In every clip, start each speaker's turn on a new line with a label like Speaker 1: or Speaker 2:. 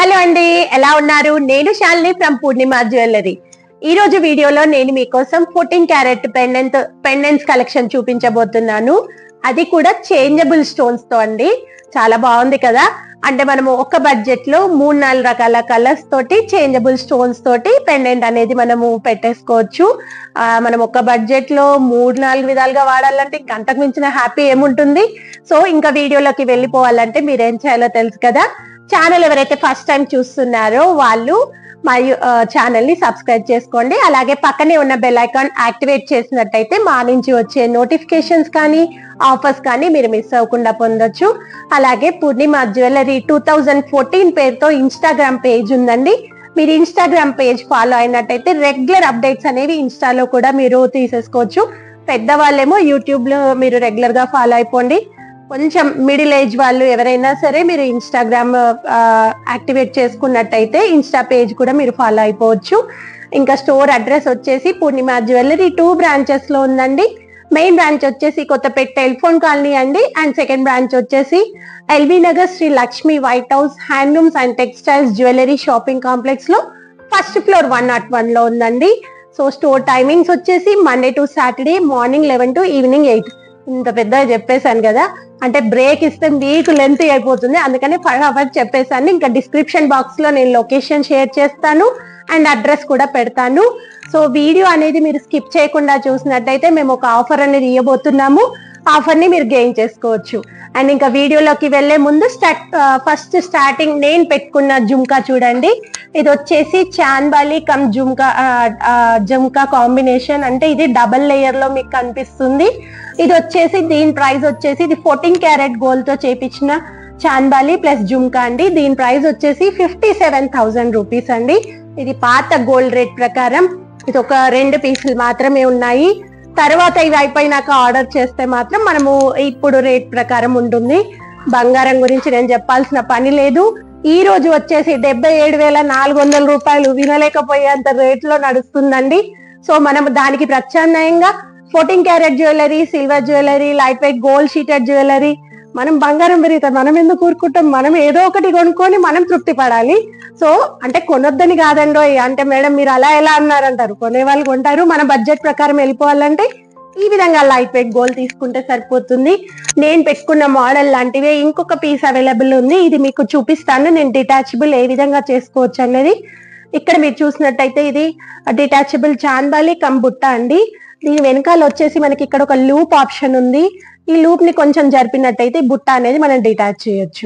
Speaker 1: hello అండి ఎలా ఉన్నారు నేను శాలిని ఫ్రమ్ పూర్ణిమ జ్యువెలరీ ఈ రోజు వీడియోలో నేను మీకోసం fourteen carat pendant pendants collection చూపించబోతున్నాను అది కూడా చేంజబుల్ స్టోన్స్ తో అండి చాలా బాగుంది కదా అంటే మనము ఒక బడ్జెట్ లో మూడు నాలుగు రకాల కలర్స్ తోటి చేంజబుల్ స్టోన్స్ తోటి పెండెంట్ అనేది మనము పెట్టేసుకోవచ్చు ఆ, మనం ఒక బడ్జెట్ లో మూడు నాలుగు విధాలుగా వాడాలంటే ఇంకా అంతకు మించిన హ్యాపీ ఏముంటుంది సో ఇంకా వీడియోలోకి వెళ్ళిపోవాలంటే మీరు ఏం చేయాలో తెలుసు కదా ఛానల్ ఎవరైతే ఫస్ట్ టైం చూస్తున్నారో వాళ్ళు మరియు ఛానల్ ని సబ్స్క్రైబ్ చేసుకోండి అలాగే పక్కనే ఉన్న బెల్ ఐకాన్ యాక్టివేట్ చేసినట్టయితే మా నుంచి వచ్చే నోటిఫికేషన్స్ కానీ ఆఫర్స్ కానీ మీరు మిస్ అవ్వకుండా పొందొచ్చు అలాగే Purnima jewellery two thousand fourteen పేరుతో ఇన్స్టాగ్రామ్ పేజ్ ఉందండి మీరు ఇన్స్టాగ్రామ్ పేజ్ ఫాలో అయినట్టయితే రెగ్యులర్ అప్డేట్స్ అనేవి ఇన్స్టాలో కూడా మీరు తీసేసుకోవచ్చు పెద్దవాళ్ళేమో యూట్యూబ్ లో మీరు రెగ్యులర్ గా ఫాలో అయిపోండి కొంచెం మిడిల్ ఏజ్ వాళ్ళు ఎవరైనా సరే మీరు ఇన్స్టాగ్రామ్ యాక్టివేట్ చేసుకున్నట్టయితే ఇన్స్టా పేజ్ కూడా మీరు ఫాలో అయిపోవచ్చు ఇంకా స్టోర్ అడ్రస్ వచ్చేసి పూర్ణిమ జ్యువెలరీ టూ బ్రాంచెస్ లో ఉందండి మెయిన్ బ్రాంచ్ వచ్చేసి కొత్తపేట టెలిఫోన్ కాలనీ అండి అండ్ సెకండ్ బ్రాంచ్ వచ్చేసి LB Nagar Sri Lakshmi white house handlooms and textiles jewellery shopping complex లో first floor one nought one లో ఉందండి సో స్టోర్ టైమింగ్స్ వచ్చేసి Monday to Saturday morning eleven to evening eight ఇంత పెద్దగా చెప్పేశాను కదా అంటే బ్రేక్ ఇస్తే మీకు లెంత్ అయిపోతుంది అందుకని ఫటాఫట్ చెప్పేశాను ఇంకా డిస్క్రిప్షన్ బాక్స్ లో నేను లొకేషన్ షేర్ చేస్తాను అండ్ అడ్రస్ కూడా పెడతాను సో వీడియో అనేది మీరు స్కిప్ చేయకుండా చూసినట్టయితే మేము ఒక ఆఫర్ అనేది ఇవ్వబోతున్నాము ఆఫర్ ని మీరు గెయిన్ చేసుకోవచ్చు అండ్ ఇంకా వీడియోలోకి వెళ్లే ముందు స్టార్ట్ ఫస్ట్ స్టార్టింగ్ నేను పెట్టుకున్న జుమ్కా చూడండి ఇది వచ్చేసి చాన్బాలి కమ్ జుమ్కా ఆ, ఆ, జుమ్కా కాంబినేషన్ అంటే ఇది డబల్ లేయర్ లో మీకు కనిపిస్తుంది ఇది వచ్చేసి దీని ప్రైస్ వచ్చేసి ఇది ఫోర్టీన్ క్యారెట్ గోల్డ్ తో చేపించిన చాన్బాలి ప్లస్ జుమ్కా అండి దీని ప్రైస్ వచ్చేసి ఫిఫ్టీ సెవెన్ థౌసండ్ రూపీస్ అండి ఇది పాత గోల్డ్ రేట్ ప్రకారం ఇది ఒక రెండు పీసులు మాత్రమే ఉన్నాయి తర్వాత ఇవి అయిపోయినాక ఆర్డర్ చేస్తే మాత్రం మనము ఇప్పుడు రేట్ ప్రకారం ఉంటుంది బంగారం గురించి నేను చెప్పాల్సిన పని లేదు ఈ రోజు వచ్చేసి డెబ్బై ఏడు వేల నాలుగు వందల రూపాయలు వినలేకపోయేంత రేట్ లో నడుస్తుందండి సో మనం దానికి ప్రత్యామ్నాయంగా fourteen carat jewellery silver jewellery light weight gold sheeted jewellery మనం బంగారం పెరుగుతాం మనం ఎందుకు ఊరుకుంటాం మనం ఏదో ఒకటి కొనుక్కొని మనం తృప్తి పడాలి సో అంటే కొనొద్దని కాదండో అంటే మేడం మీరు అలా ఎలా అన్నారంటారు కొనే వాళ్ళు కొంటారు మన బడ్జెట్ ప్రకారం వెళ్ళిపోవాలంటే ఈ విధంగా లైట్ వెయిట్ గోల్డ్ తీసుకుంటే సరిపోతుంది నేను పెట్టుకున్న మోడల్ లాంటివే ఇంకొక పీస్ అవైలబుల్ ఉంది ఇది మీకు చూపిస్తాను నేను డిటాచబుల్ ఏ విధంగా చేసుకోవచ్చు అనేది ఇక్కడ మీరు చూసినట్టయితే ఇది డిటాచబుల్ చాన్బాలి కమ్ బుట్ట అండి దీని వెనకాల వచ్చేసి మనకి ఇక్కడ ఒక లూప్ ఆప్షన్ ఉంది ఈ లూప్ ని కొంచెం జరిపినట్టయితే ఈ బుట్ట అనేది మనం డిటాచ్ చేయొచ్చు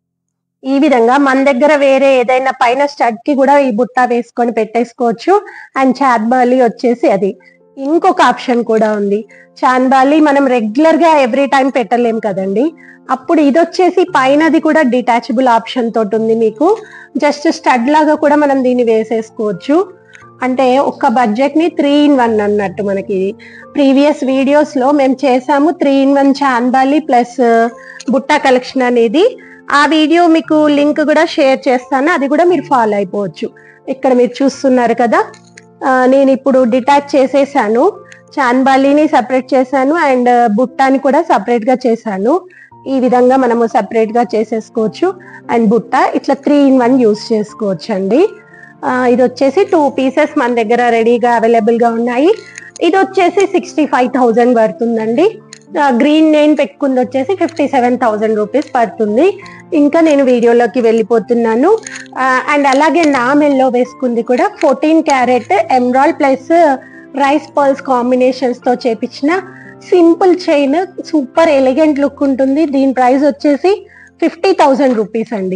Speaker 1: ఈ విధంగా మన దగ్గర వేరే ఏదైనా పైన స్టడ్ కి కూడా ఈ బుట్ట వేసుకొని పెట్టేసుకోవచ్చు అండ్ చాన్బాలి వచ్చేసి అది ఇంకొక ఆప్షన్ కూడా ఉంది చాన్బాలి మనం రెగ్యులర్ గా ఎవ్రీ టైం పెట్టలేం కదండి అప్పుడు ఇది వచ్చేసి పైనది కూడా డిటాచబుల్ ఆప్షన్ తోటి ఉంది మీకు జస్ట్ స్టడ్ లాగా కూడా మనం దీన్ని వేసేసుకోవచ్చు అంటే ఒక్క బడ్జెట్ ని త్రీ ఇన్ వన్ అన్నట్టు మనకి ప్రీవియస్ వీడియోస్ లో మేము చేసాము three in one chandbali plus బుట్ట కలెక్షన్ అనేది ఆ వీడియో మీకు లింక్ కూడా షేర్ చేస్తాను అది కూడా మీరు ఫాలో అయిపోవచ్చు ఇక్కడ మీరు చూస్తున్నారు కదా ఆ, నేను ఇప్పుడు డిటాచ్ చేసేసాను చాన్బాలిని సపరేట్ చేశాను అండ్ బుట్టాని కూడా సపరేట్ గా చేశాను ఈ విధంగా మనము సపరేట్ గా చేసేసుకోవచ్చు అండ్ బుట్ట ఇట్లా త్రీ ఇన్ వన్ యూస్ చేసుకోవచ్చు అండి ఆ, ఇది వచ్చేసి టూ పీసెస్ మన దగ్గర రెడీగా అవైలబుల్ గా ఉన్నాయి ఇది వచ్చేసి సిక్స్టీ ఫైవ్ థౌజండ్ పడుతుందండి గ్రీన్ నేను పెట్టుకుంది వచ్చేసి ఫిఫ్టీ సెవెన్ థౌజండ్ రూపీస్ పడుతుంది ఇంకా నేను వీడియోలోకి వెళ్ళిపోతున్నాను అండ్ అలాగే నా మెల్లో వేసుకుంది కూడా fourteen carat emerald plus rice pearls combinations తో చేపించిన simple chain super elegant look ఉంటుంది దీని ప్రైస్ వచ్చేసి ఫిఫ్టీ థౌజండ్ రూపీస్ అండి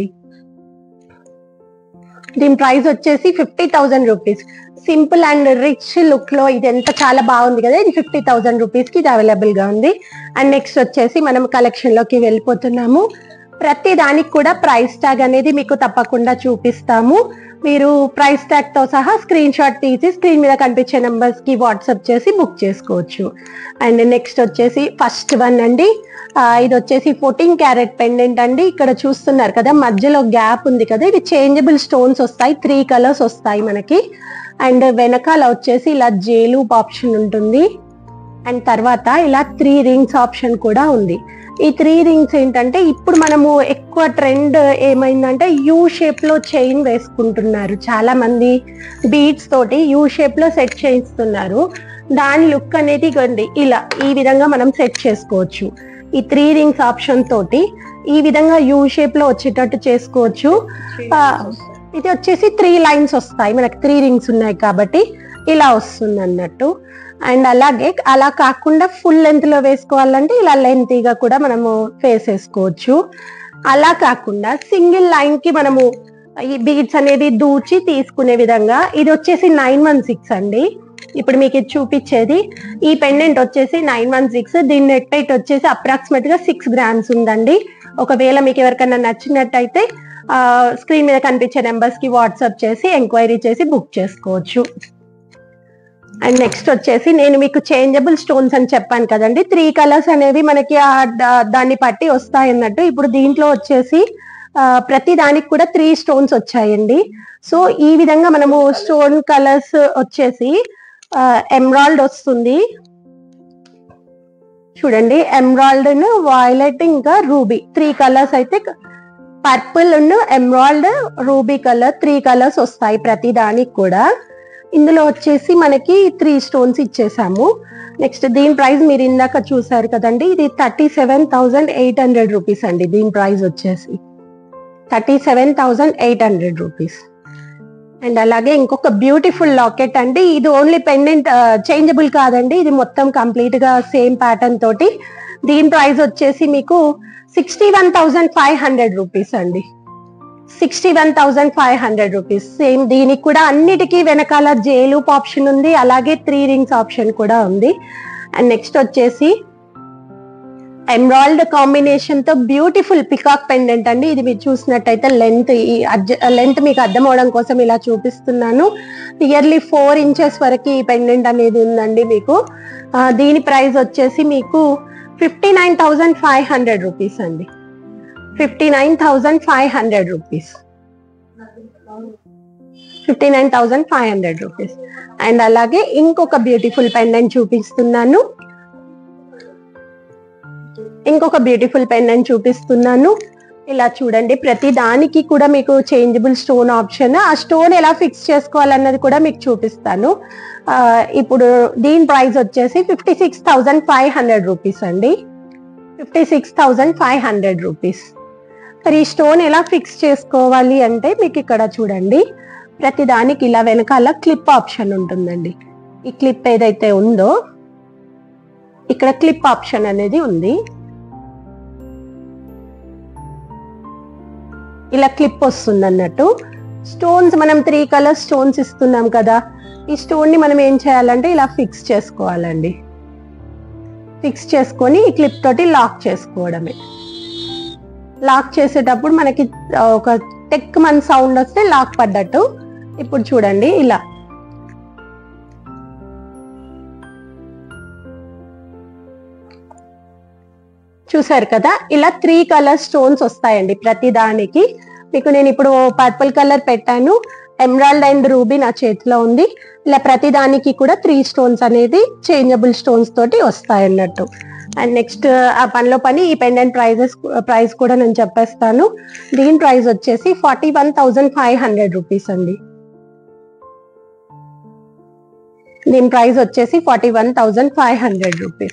Speaker 1: దీని ప్రైస్ వచ్చేసి fifty thousand rupees simple and rich look లో ఇది ఎంత చాలా బాగుంది కదా ఇది ఫిఫ్టీ థౌసండ్ రూపీస్ కి ఇది అవైలబుల్ గా ఉంది అండ్ నెక్స్ట్ వచ్చేసి మనం కలెక్షన్ లోకి వెళ్ళిపోతున్నాము ప్రతి దానికి కూడా ప్రైస్ ట్యాగ్ అనేది మీకు తప్పకుండా చూపిస్తాము మీరు ప్రైస్ ట్యాగ్ తో సహా స్క్రీన్ షాట్ తీసి స్క్రీన్ మీద కనిపించే నెంబర్స్ కి వాట్సాప్ చేసి బుక్ చేసుకోవచ్చు అండ్ నెక్స్ట్ వచ్చేసి ఫస్ట్ వన్ అండి ఆ, ఇది వచ్చేసి ఫోర్టీన్ క్యారెట్ పెండెంట్ అండి ఇక్కడ చూస్తున్నారు కదా మధ్యలో గ్యాప్ ఉంది కదా ఇది చేంజబుల్ స్టోన్స్ వస్తాయి త్రీ కలర్స్ వస్తాయి మనకి అండ్ వెనకాల వచ్చేసి ఇలా జేలు ఆప్షన్ ఉంటుంది అండ్ తర్వాత ఇలా త్రీ రింగ్స్ ఆప్షన్ కూడా ఉంది ఈ త్రీ రింగ్స్ ఏంటంటే ఇప్పుడు మనము ఎక్కువ ట్రెండ్ ఏమైందంటే యూ షేప్ లో చైన్ వేసుకుంటున్నారు చాలా మంది బీడ్స్ తోటి యూ షేప్ లో సెట్ చేయిస్తున్నారు దాని లుక్ అనేది ఇగోండి ఇలా ఈ విధంగా మనం సెట్ చేసుకోవచ్చు ఈ త్రీ రింగ్స్ ఆప్షన్ తోటి ఈ విధంగా యూ షేప్ లో వచ్చేటట్టు చేసుకోవచ్చు ఆ, ఇది వచ్చేసి త్రీ లైన్స్ వస్తాయి మనకి త్రీ రింగ్స్ ఉన్నాయి కాబట్టి ఇలా వస్తుంది అన్నట్టు అండ్ అలాగే అలా కాకుండా ఫుల్ లెంత్ లో వేసుకోవాలంటే ఇలా లెంతీగా కూడా మనము ఫేస్ వేసుకోవచ్చు అలా కాకుండా సింగిల్ లైన్ కి మనము ఈ బీడ్స్ అనేది దూచి తీసుకునే విధంగా ఇది వచ్చేసి నైన్ వన్ సిక్స్ అండి ఇప్పుడు మీకు ఇది చూపించేది ఈ పెండెంట్ వచ్చేసి నైన్ వన్ సిక్స్ దీని నెట్ వెయిట్ వచ్చేసి అప్రాక్సిమేట్ గా సిక్స్ గ్రామ్స్ ఉందండి ఒకవేళ మీకు ఎవరికైనా నచ్చినట్టయితే స్క్రీన్ మీద కనిపించే నెంబర్స్ కి వాట్సాప్ చేసి ఎంక్వైరీ చేసి బుక్ చేసుకోవచ్చు అండ్ నెక్స్ట్ వచ్చేసి నేను మీకు చేంజబుల్ స్టోన్స్ అని చెప్పాను కదండి త్రీ కలర్స్ అనేవి మనకి ఆ ద- దాన్ని బట్టి వస్తాయి అన్నట్టు ఇప్పుడు దీంట్లో వచ్చేసి ఆ, ప్రతి దానికి కూడా త్రీ స్టోన్స్ వచ్చాయండి సో ఈ విధంగా మనము స్టోన్ కలర్స్ వచ్చేసి ఎమ్రాల్డ్ వస్తుంది చూడండి ఎమ్రాల్డ్ వాయిలెట్ ఇంకా రూబీ త్రీ కలర్స్ అయితే purple emerald ruby colour three colours వస్తాయి ప్రతి దానికి కూడా ఇందులో వచ్చేసి మనకి త్రీ స్టోన్స్ ఇచ్చేసాము నెక్స్ట్ దీని ప్రైస్ మీరు ఇందాక చూసారు కదండి ఇది thirty seven thousand eight hundred rupees అండి దీని ప్రైస్ వచ్చేసి thirty seven thousand eight hundred rupees and అలాగే ఇంకొక బ్యూటిఫుల్ లాకెట్ అండి ఇది ఓన్లీ పెండెంట్ చేంజబుల్ కాదండి ఇది మొత్తం కంప్లీట్ గా సేమ్ ప్యాటర్న్ తోటి దీని ప్రైస్ వచ్చేసి మీకు sixty one thousand five hundred rupees అండి sixty one thousand five hundred rupees same దీనికి కూడా అన్నిటికీ వెనకాల జేలూప్ ఆప్షన్ ఉంది అలాగే త్రీ రింగ్స్ ఆప్షన్ కూడా ఉంది అండ్ నెక్స్ట్ వచ్చేసి ఎమ్రాయిల్డ్ కాంబినేషన్ తో బ్యూటిఫుల్ పికాక్ పెండెంట్ అండి ఇది మీరు చూసినట్టయితే లెంత్ ఈ లెంత్ మీకు అర్థం అవడం కోసం ఇలా చూపిస్తున్నాను నియర్లీ ఫోర్ ఇంచెస్ వరకు ఈ పెండెంట్ అనేది ఉందండి మీకు ఆ, దీని ప్రైస్ వచ్చేసి మీకు fifty nine thousand five hundred rupees అండి fifty nine thousand five hundred rupees fifty nine thousand five hundred rupees and అలాగే ఇంకొక బ్యూటిఫుల్ పెండెంట్ చూపిస్తున్నాను ఇంకొక బ్యూటిఫుల్ పెండెంట్ చూపిస్తున్నాను ఇలా చూడండి ప్రతి దానికి కూడా మీకు చేంజబుల్ స్టోన్ ఆప్షన్ ఆ స్టోన్ ఎలా ఫిక్స్ చేసుకోవాలన్నది కూడా మీకు చూపిస్తాను ఆ, ఇప్పుడు దీని ప్రైస్ వచ్చేసి fifty six thousand five hundred rupees అండి fifty six thousand five hundred rupees మరి ఈ స్టోన్ ఎలా ఫిక్స్ చేసుకోవాలి అంటే మీకు ఇక్కడ చూడండి ప్రతి దానికి ఇలా వెనకాల క్లిప్ ఆప్షన్ ఉంటుందండి ఈ క్లిప్ ఏదైతే ఉందో ఇక్కడ క్లిప్ ఆప్షన్ అనేది ఉంది ఇలా క్లిప్ వస్తుంది అన్నట్టు స్టోన్స్ మనం త్రీ కలర్ స్టోన్స్ ఇస్తున్నాం కదా ఈ స్టోన్ ని మనం ఏం చేయాలంటే ఇలా ఫిక్స్ చేసుకోవాలండి ఫిక్స్ చేసుకొని ఈ క్లిప్ తోటి లాక్ చేసుకోవడమే లాక్ చేసేటప్పుడు మనకి ఆ, ఒక టెక్ మన సౌండ్ వస్తే లాక్ పడ్డట్టు ఇప్పుడు చూడండి ఇలా చూసారు కదా ఇలా త్రీ కలర్ స్టోన్స్ వస్తాయండి ప్రతి దానికి మీకు నేను ఇప్పుడు పర్పుల్ కలర్ పెట్టాను ఎమరాల్డ్ అండ్ రూబీ నా చేతిలో ఉంది ఇలా ప్రతి దానికి కూడా త్రీ స్టోన్స్ అనేది చేంజబుల్ స్టోన్స్ తోటి వస్తాయి అన్నట్టు అండ్ నెక్స్ట్ ఆ పనిలో పని ఈ పెండెంట్ ప్రైజెస్ ప్రైస్ కూడా నేను చెప్పేస్తాను దీని ప్రైస్ వచ్చేసి forty one thousand five hundred rupees అండి దీని ప్రైస్ వచ్చేసి forty one thousand five hundred rupees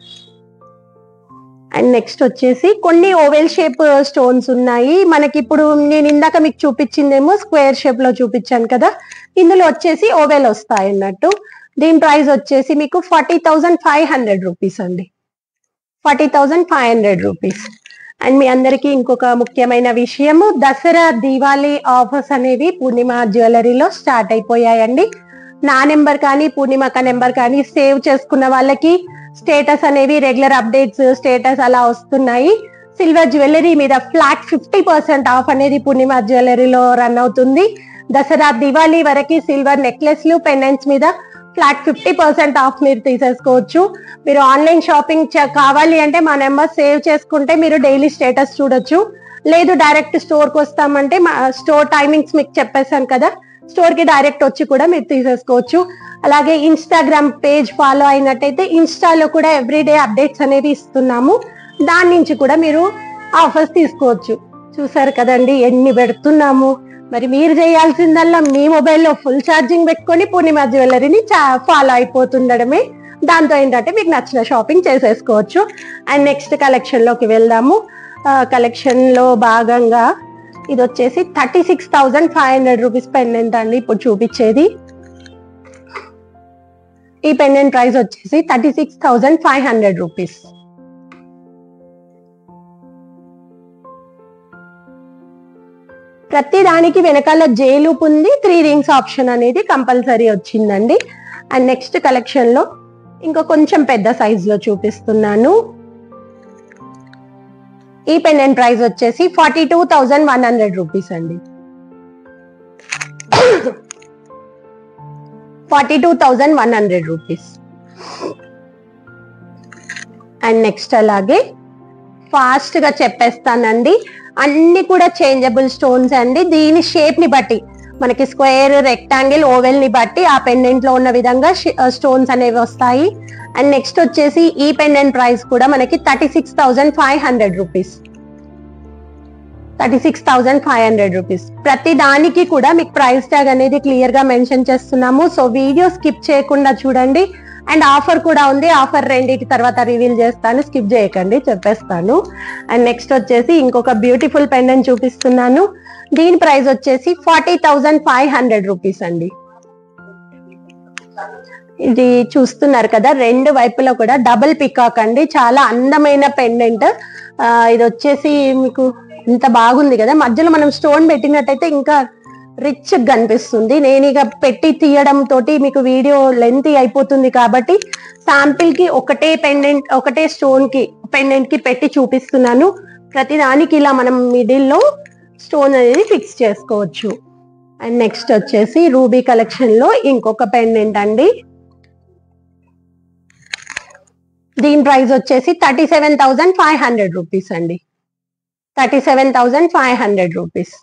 Speaker 1: and next వచ్చేసి కొన్ని ఓవెల్ షేప్ స్టోన్స్ ఉన్నాయి మనకి ఇప్పుడు నేను ఇందాక మీకు చూపించిందేమో స్క్వేర్ షేప్ లో చూపించాను కదా ఇందులో వచ్చేసి ఓవెల్ వస్తాయి అన్నట్టు దీని ప్రైస్ వచ్చేసి మీకు forty thousand five hundred rupees అండి forty thousand five hundred rupees and మీ అందరికీ ఇంకొక ముఖ్యమైన విషయము దసరా దీవాలి ఆఫర్స్ అనేవి పూర్ణిమ జ్యువెలరీలో స్టార్ట్ అయిపోయాయండి నా నెంబర్ కానీ పూర్ణిమక నెంబర్ కానీ సేవ్ చేసుకున్న వాళ్ళకి స్టేటస్ అనేవి రెగ్యులర్ అప్డేట్స్ స్టేటస్ అలా వస్తున్నాయి సిల్వర్ జ్యువెలరీ మీద ఫ్లాట్ ఫిఫ్టీ పర్సెంట్ ఆఫ్ అనేది పూర్ణిమ జ్యువెలరీలో రన్ అవుతుంది దసరా దివాళీ వరకు సిల్వర్ నెక్లెస్లు పెండెంట్స్ మీద ఫ్లాట్ ఫిఫ్టీ పర్సెంట్ ఆఫ్ మీరు తీసేసుకోవచ్చు మీరు ఆన్లైన్ షాపింగ్ చే- కావాలి అంటే మా నెంబర్ సేవ్ చేసుకుంటే మీరు డైలీ స్టేటస్ చూడొచ్చు లేదు డైరెక్ట్ స్టోర్ కి వస్తామంటే మా స్టోర్ టైమింగ్స్ మీకు చెప్పేశాను కదా స్టోర్ కి డైరెక్ట్ వచ్చి కూడా మీరు తీసేసుకోవచ్చు అలాగే ఇన్స్టాగ్రామ్ పేజ్ ఫాలో అయినట్టయితే ఇన్స్టాలో కూడా ఎవ్రీడే అప్డేట్స్ అనేవి ఇస్తున్నాము దాని నుంచి కూడా మీరు ఆఫర్స్ తీసుకోవచ్చు చూసారు కదండి ఎన్ని పెడుతున్నాము మరి మీరు చేయాల్సిందల్లా మీ మొబైల్లో ఫుల్ ఛార్జింగ్ పెట్టుకొని పూర్ణిమ జ్యువెలరీని ఫాలో అయిపోతుండడమే దాంతో ఏంటంటే మీకు నచ్చిన షాపింగ్ చేసేసుకోవచ్చు అండ్ నెక్స్ట్ కలెక్షన్ లోకి వెళ్దాము కలెక్షన్ లో భాగంగా ఇది వచ్చేసి thirty six thousand five hundred rupees pendant అండి ఇప్పుడు చూపించేది ఈ పెండెంట్ ప్రైస్ వచ్చేసి thirty six thousand five hundred rupees ప్రతి దానికి వెనకాల జేలూప్ ఉంది త్రీ రింగ్స్ ఆప్షన్ అనేది కంపల్సరీ వచ్చిందండి అండ్ నెక్స్ట్ కలెక్షన్ లో ఇంకా కొంచెం పెద్ద సైజ్ లో చూపిస్తున్నాను ఈ పెండెంట్ ప్రైస్ వచ్చేసి forty two thousand one hundred rupees అండి forty two thousand one hundred rupees and next అలాగే ఫాస్ట్ గా చెప్పేస్తానండి అన్ని కూడా చేంజబుల్ స్టోన్స్ అండి దీని షేప్ ని బట్టి మనకి స్క్వేర్ రెక్టాంగిల్ ఓవెల్ ని బట్టి ఆ పెండెంట్ లో ఉన్న విధంగా స్టోన్స్ అనేవి వస్తాయి అండ్ నెక్స్ట్ వచ్చేసి ఈ పెండెంట్ ప్రైస్ కూడా మనకి thirty six thousand five hundred rupees thirty six thousand five hundred rupees ప్రతి దానికి కూడా మీకు ప్రైస్ ట్యాగ్ అనేది క్లియర్ గా మెన్షన్ చేస్తున్నాము సో వీడియో స్కిప్ చేయకుండా చూడండి అండ్ ఆఫర్ కూడా ఉంది ఆఫర్ రెండింటి తర్వాత రివీల్ చేస్తాను స్కిప్ చేయకండి చెప్పేస్తాను అండ్ నెక్స్ట్ వచ్చేసి ఇంకొక బ్యూటిఫుల్ పెండెంట్ చూపిస్తున్నాను దీని ప్రైస్ వచ్చేసి forty thousand five hundred rupees అండి ఇది చూస్తున్నారు కదా రెండు వైపులా కూడా డబుల్ పికాక్ అండి చాలా అందమైన పెండెంట్ ఇది వచ్చేసి మీకు ఇంత బాగుంది కదా మధ్యలో మనం స్టోన్ పెట్టినట్టయితే ఇంకా రిచ్ కనిపిస్తుంది నేను ఇక పెట్టి తీయడం తోటి మీకు వీడియో లెంత్ అయిపోతుంది కాబట్టి శాంపిల్ కి ఒకటే పెండెంట్ ఒకటే స్టోన్ కి పెండెంట్ కి పెట్టి చూపిస్తున్నాను ప్రతి దానికి ఇలా మనం మిడిల్ లో స్టోన్ అనేది ఫిక్స్ చేసుకోవచ్చు అండ్ నెక్స్ట్ వచ్చేసి రూబీ కలెక్షన్ లో ఇంకొక పెండెంట్ అండి దీని ప్రైస్ వచ్చేసి thirty seven thousand five hundred rupees అండి thirty seven thousand five hundred rupees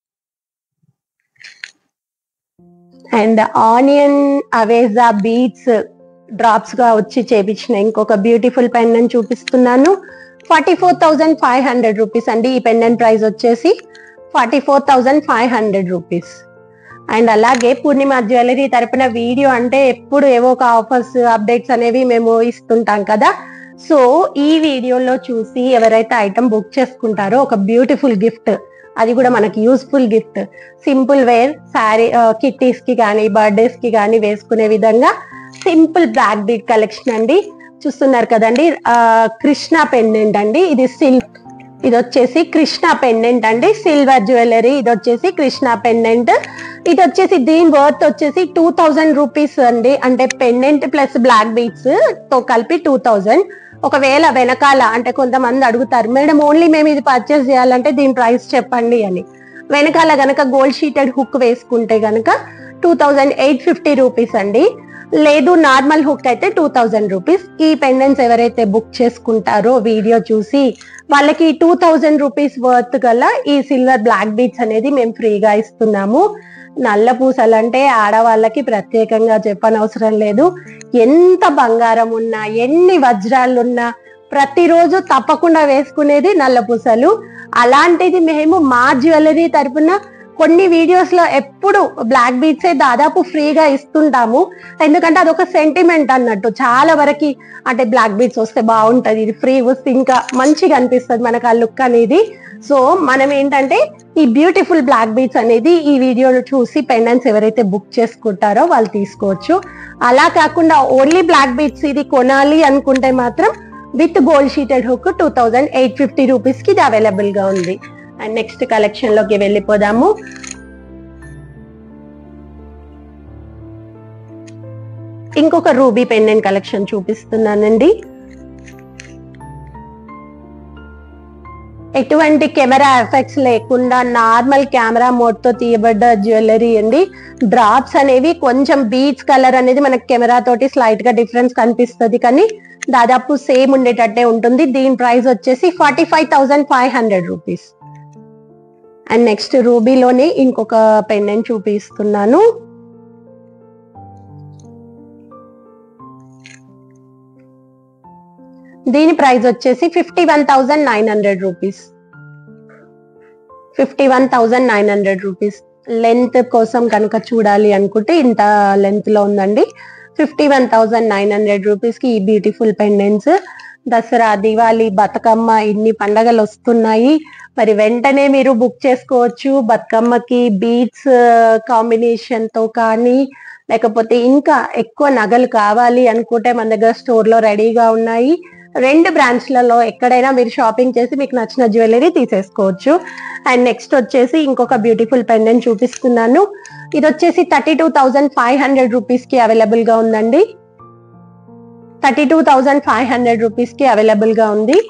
Speaker 1: and ఆనియన్ అవేజా బీట్స్ డ్రాప్స్ గా వచ్చి చేపించిన ఇంకొక బ్యూటిఫుల్ పెండెంట్ చూపిస్తున్నాను forty four thousand five hundred rupees అండి ఈ పెండెంట్ ప్రైస్ వచ్చేసి forty four thousand five hundred rupees and అలాగే పూర్ణిమ జ్యువెలరీ తరపున వీడియో అంటే ఎప్పుడు ఏవో ఒక ఆఫర్స్ అప్డేట్స్ అనేవి మేము ఇస్తుంటాం కదా సో ఈ వీడియోలో చూసి ఎవరైతే ఐటమ్ బుక్ చేసుకుంటారో ఒక బ్యూటిఫుల్ గిఫ్ట్ అది కూడా మనకి useful gift simple wear sari kitties కి కానీ బర్త్డేస్ కి కానీ వేసుకునే విధంగా సింపుల్ బ్లాక్ బీట్ కలెక్షన్ అండి చూస్తున్నారు కదండి ఆ, కృష్ణ పెండెంట్ అండి ఇది సిల్ ఇది వచ్చేసి కృష్ణ పెండెంట్ అండి సిల్వర్ జ్యువెలరీ ఇది వచ్చేసి కృష్ణ పెండెంట్ ఇది వచ్చేసి దీని వర్త్ వచ్చేసి టూ థౌజండ్ రూపీస్ అండి అంటే పెండెంట్ ప్లస్ బ్లాక్ బీట్స్ తో కలిపి టూ థౌజండ్ ఒకవేళ వెనకాల అంటే కొంతమంది అడుగుతారు మేడం ఓన్లీ మేము ఇది పర్చేస్ చేయాలంటే దీని ప్రైస్ చెప్పండి అని వెనకాల గనక గోల్డ్ షీటెడ్ హుక్ వేసుకుంటే గనక two thousand eight fifty rupees అండి లేదు నార్మల్ హుక్ అయితే టూ థౌజండ్ రూపీస్ ఈ పెండెంట్స్ ఎవరైతే బుక్ చేసుకుంటారో వీడియో చూసి వాళ్ళకి టూ థౌజండ్ రూపీస్ వర్త్ గల ఈ సిల్వర్ బ్లాక్ బీట్స్ అనేది మేము ఫ్రీగా ఇస్తున్నాము నల్ల పూసలు అంటే ఆడవాళ్ళకి ప్రత్యేకంగా చెప్పనవసరం లేదు ఎంత బంగారం ఉన్నా ఎన్ని వజ్రాలు ఉన్నా ప్రతిరోజు తప్పకుండా వేసుకునేది నల్ల పూసలు అలాంటిది మేము మా జ్యువెలరీ తరపున కొన్ని వీడియోస్ లో ఎప్పుడు బ్లాక్ బీట్సే దాదాపు ఫ్రీగా ఇస్తుంటాము ఎందుకంటే అదొక సెంటిమెంట్ అన్నట్టు చాలా వరకు అంటే బ్లాక్ బీట్స్ వస్తే బాగుంటది ఇది ఫ్రీ వస్తే ఇంకా మంచిగా అనిపిస్తుంది మనకు ఆ లుక్ అనేది సో మనం ఏంటంటే ఈ బ్యూటిఫుల్ బ్లాక్ బీట్స్ అనేది ఈ వీడియోలో చూసి పెండెంట్స్ ఎవరైతే బుక్ చేసుకుంటారో వాళ్ళు తీసుకోవచ్చు అలా కాకుండా ఓన్లీ బ్లాక్ బీట్స్ ఇది కొనాలి అనుకుంటే మాత్రం with gold sheeted hook two thousand eight fifty rupees కి ఇది అవైలబుల్ గా ఉంది అండ్ నెక్స్ట్ కలెక్షన్ లోకి వెళ్ళిపోదాము ఇంకొక రూబీ పెండెంట్ కలెక్షన్ చూపిస్తున్నానండి ఎటువంటి కెమెరా ఎఫెక్ట్స్ లేకుండా నార్మల్ కెమెరా మోడ్ తో తీయబడ్డ జ్యువెలరీ అండి డ్రాప్స్ అనేవి కొంచెం బీట్స్ కలర్ అనేది మనకి కెమెరా తోటి స్లైట్ గా డిఫరెన్స్ కనిపిస్తుంది కానీ దాదాపు సేమ్ ఉండేటట్టే ఉంటుంది దీని ప్రైస్ వచ్చేసి forty five thousand five hundred rupees and next రూబీలోనే ఇంకొక పెండెంట్ చూపిస్తున్నాను దీని ప్రైస్ వచ్చేసి fifty one thousand nine hundred rupees fifty one thousand nine hundred rupees length కోసం కనుక చూడాలి అనుకుంటే ఇంత లెంత్ లో ఉందండి fifty one thousand nine hundred rupees కి ఈ బ్యూటిఫుల్ పెండెంట్స్ దసరా దివాళీ బతుకమ్మ ఇన్ని పండగలు వస్తున్నాయి మరి వెంటనే మీరు బుక్ చేసుకోవచ్చు బతుకమ్మకి బీట్స్ కాంబినేషన్ తో కానీ లేకపోతే ఇంకా ఎక్కువ నగలు కావాలి అనుకుంటే మన దగ్గర స్టోర్ లో రెడీగా ఉన్నాయి రెండు బ్రాంచ్లలో ఎక్కడైనా మీరు షాపింగ్ చేసి మీకు నచ్చిన జ్యువెలరీ తీసేసుకోవచ్చు అండ్ నెక్స్ట్ వచ్చేసి ఇంకొక బ్యూటిఫుల్ పెండెంట్ చూపిస్తున్నాను ఇది వచ్చేసి thirty two thousand five hundred rupees కి అవైలబుల్ గా ఉందండి thirty two thousand five hundred rupees కి అవైలబుల్ గా ఉంది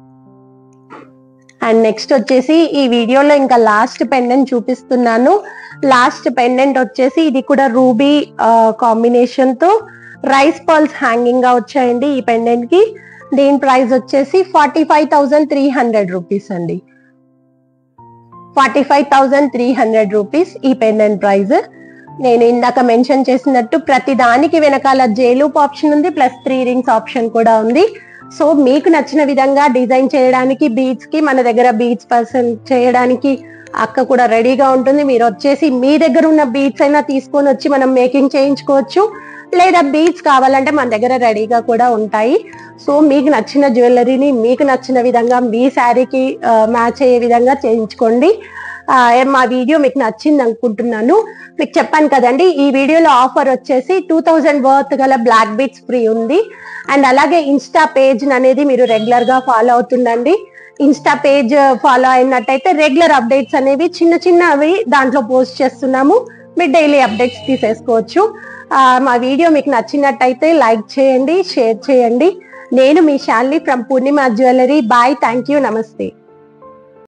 Speaker 1: అండ్ నెక్స్ట్ వచ్చేసి ఈ వీడియోలో ఇంకా లాస్ట్ పెండెంట్ చూపిస్తున్నాను లాస్ట్ పెండెంట్ వచ్చేసి ఇది కూడా రూబీ కాంబినేషన్ తో రైస్ పర్ల్స్ హ్యాంగింగ్ గా వచ్చాయండి ఈ పెండెంట్ కి దీని ప్రైస్ వచ్చేసి forty five thousand three hundred rupees అండి forty five thousand three hundred rupees ఈ పెండెంట్ ప్రైస్ నేను ఇందాక మెన్షన్ చేసినట్టు ప్రతి దానికి వెనకాల జేలూప్ ఆప్షన్ ఉంది ప్లస్ త్రీ రింగ్స్ ఆప్షన్ కూడా ఉంది సో మీకు నచ్చిన విధంగా డిజైన్ చేయడానికి బీట్స్ కి మన దగ్గర బీట్స్ పర్సన్ చేయడానికి అక్క కూడా రెడీగా ఉంటుంది మీరు వచ్చేసి మీ దగ్గర ఉన్న బీట్స్ అయినా తీసుకొని వచ్చి మనం మేకింగ్ చేయించుకోవచ్చు లేదా బీట్స్ కావాలంటే మన దగ్గర రెడీగా కూడా ఉంటాయి సో మీకు నచ్చిన జ్యువెలరీని మీకు నచ్చిన విధంగా మీ శారీకి మ్యాచ్ అయ్యే విధంగా చేయించుకోండి ఆ, మా వీడియో మీకు నచ్చింది అనుకుంటున్నాను మీకు చెప్పాను కదండి ఈ వీడియోలో ఆఫర్ వచ్చేసి టూ థౌజండ్ వర్త్ గల బ్లాక్ బీట్స్ ఫ్రీ ఉంది అండ్ అలాగే ఇన్స్టా పేజ్ అనేది మీరు రెగ్యులర్ గా ఫాలో అవుతుండండి ఇన్స్టా పేజ్ ఫాలో అయినట్టయితే రెగ్యులర్ అప్డేట్స్ అనేవి చిన్న చిన్నవి దాంట్లో పోస్ట్ చేస్తున్నాము మీరు డైలీ అప్డేట్స్ తీసేసుకోవచ్చు ఆ, మా వీడియో మీకు నచ్చినట్టయితే లైక్ చేయండి షేర్ చేయండి నేను మీ Shalini from Purnima jewellery bye thank you నమస్తే